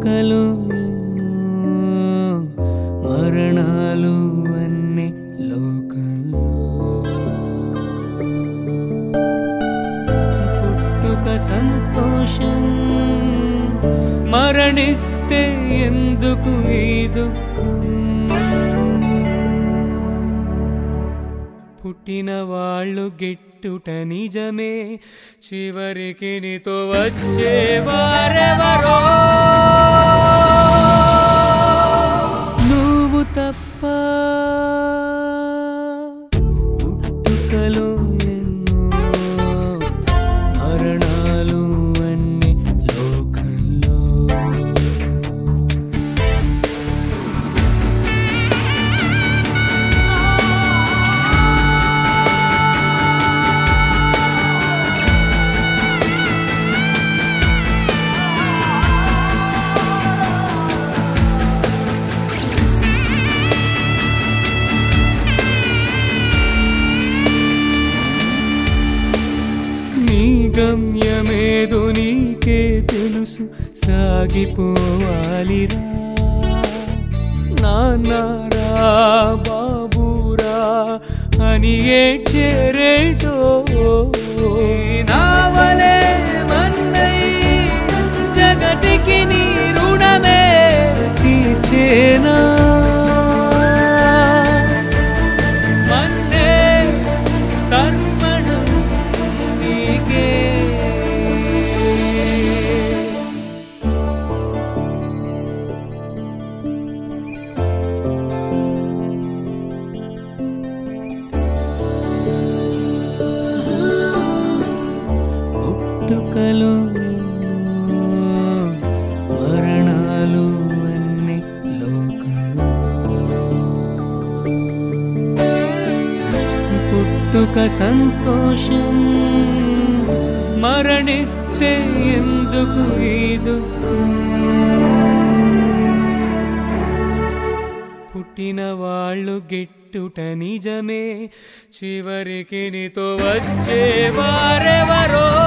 పుట్టుకలు ఎన్నో మరణాలు అన్ని లోకంలో పుట్టుక సంతోషం మరణిస్తే ఎందుకు ఈ దుఃఖం పుట్టిన వాళ్ళు గిట్టుట నిజమే చివరికి నీతో వచ్చేవారెవరో నువ్వు తప్ప పుట్టుకలు ఎన్నో మరణాలు అన్ని లోకంలో నీ గమ్యమేదో నీకే తెలుసు సాగిపోవాలిరా నాన్నారా బాబురా అని ఏడ్చేరేటో నావలే మన్నై జగతికి నీ రుణమే తీర్చేనా మన్నే తర్పణం నీకే పుట్టుకలు ఎన్నో మరణాలు అన్ని లోకంలో పుట్టుక సంతోషం మరణిస్తే ఎందుకు ఈ దుఃఖం పుట్టిన వాళ్ళు గిట్టుట నిజమే చివరికి నీతో వచ్చేవారెవరో